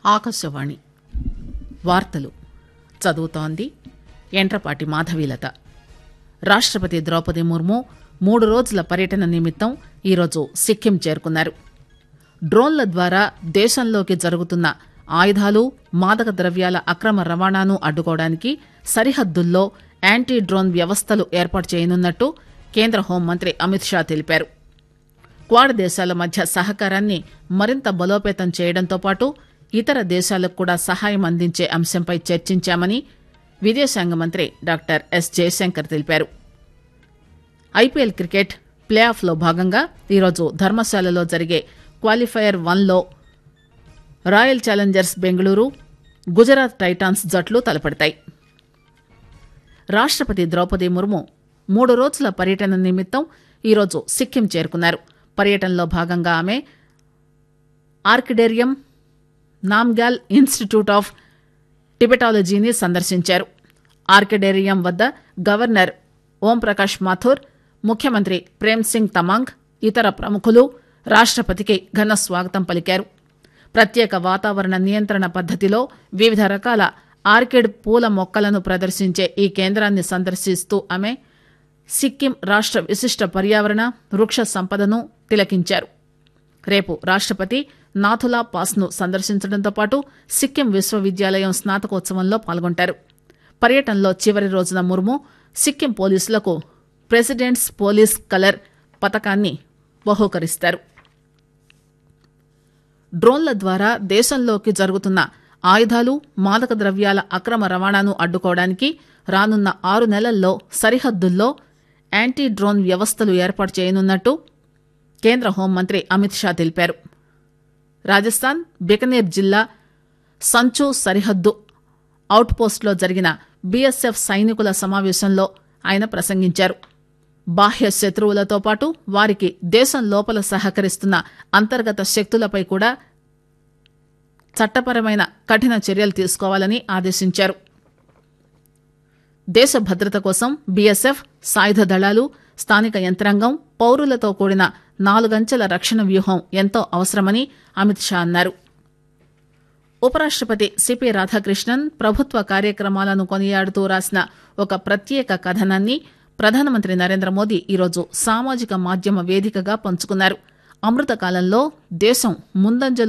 ఆకాశవాణి వార్తలు చదువుతోంది ఎంట్రపాటి మాధవీలత రాష్టపతి ద్రౌపది ముర్ము మూడు రోజుల పర్యటన నిమిత్తం ఈరోజు సిక్కిం చేరుకున్నారు డ్రోన్ల ద్వారా దేశంలోకి జరుగుతున్న ఆయుధాలు మాదక ద్రవ్యాల అక్రమ రవాణాను అడ్డుకోవడానికి సరిహద్దుల్లో యాంటీ డ్రోన్ వ్యవస్థలు ఏర్పాటు చేయనున్నట్టు కేంద్ర హోంమంత్రి అమిత్ షా తెలిపారు క్వాడ్ దేశాల మధ్య సహకారాన్ని మరింత బలోపేతం చేయడంతో పాటు ఇతర దేశాలకు కూడా సహాయం అందించే అంశంపై చర్చించామని విదేశాంగ మంత్రి డాక్టర్ ఎస్ జయశంకర్ తెలిపారు ఐపీఎల్ క్రికెట్ ప్లే ఆఫ్లో భాగంగా ఈరోజు ధర్మశాలలో జరిగే క్వాలిఫైయర్ వన్లో royal challengers Bengaluru Gujarat titans జట్లు తలపడతాయి రాష్టపతి ద్రౌపది ముర్ము మూడు రోజుల పర్యటన నిమిత్తం ఈరోజు సిక్కిం చేరుకున్నారు పర్యటనలో భాగంగా ఆమె ఆర్కిడేరియం నామ్గ్యాల్ ఇన్స్టిట్యూట్ ఆఫ్ టిబెటాలజీని సందర్శించారు ఆర్కిడేరియం వద్ద గవర్నర్ ఓంప్రకాష్ మాథూర్ ముఖ్యమంత్రి ప్రేమ్ సింగ్ తమాంగ్ ఇతర ప్రముఖులు రాష్టపతికి ఘన స్వాగతం పలికారు ప్రత్యేక వాతావరణ నియంత్రణ పద్దతిలో వివిధ రకాల ఆర్కిడ్ పూల మొక్కలను ప్రదర్శించే ఈ కేంద్రాన్ని సందర్శిస్తూ ఆమె సిక్కిం రాష్ట విశిష్ట పర్యావరణ వృక్ష సంపదను తిలకించారు రేపు రాష్టపతి నాథులా పాస్ను సందర్శించడంతో పాటు సిక్కిం విశ్వవిద్యాలయం స్నాతకోత్సవంలో పాల్గొంటారు పర్యటనలో చివరి రోజున ముర్ము సిక్కిం పోలీసులకు ప్రెసిడెంట్స్ పోలీస్ కలర్ పథకాన్ని బహూకరిస్తారు డ్రోన్ల ద్వారా దేశంలోకి జరుగుతున్న ఆయుధాలు మాదక ద్రవ్యాల అక్రమ రవాణాను అడ్డుకోవడానికి రానున్న ఆరు నెలల్లో సరిహద్దుల్లో యాంటీ డ్రోన్ వ్యవస్థలు ఏర్పాటు చేయనున్నట్టు కేంద్ర హోంమంత్రి అమిత్ షా తెలిపారు రాజస్థాన్ బికనేర్ జిల్లా సంచు సరిహద్దు అవుట్పోస్టులో జరిగిన బీఎస్ఎఫ్ సైనికుల సమావేశంలో ఆయన ప్రసంగించారు బాహ్య శత్రువులతో పాటు వారికి దేశం లోపల సహకరిస్తున్న అంతర్గత శక్తులపై కూడా చట్టపరమైన కఠిన చర్యలు తీసుకోవాలని ఆదేశించారు దేశ భద్రత కోసం బీఎస్ఎఫ్ సాయుధ దళాలు స్థానిక యంత్రాంగం పౌరులతో కూడిన నాలుగంచెల రక్షణ వ్యూహం ఎంతో అవసరమని అమిత్ షా అన్నారు ఉపరాష్టపతి సిపి రాధాకృష్ణన్ ప్రభుత్వ కార్యక్రమాలను కొనియాడుతూ రాసిన ఒక ప్రత్యేక కథనాన్ని ప్రధానమంత్రి నరేంద్ర మోదీ ఈరోజు సామాజిక మాధ్యమ వేదికగా పంచుకున్నారు అమృత కాలంలో దేశం ముందంజలో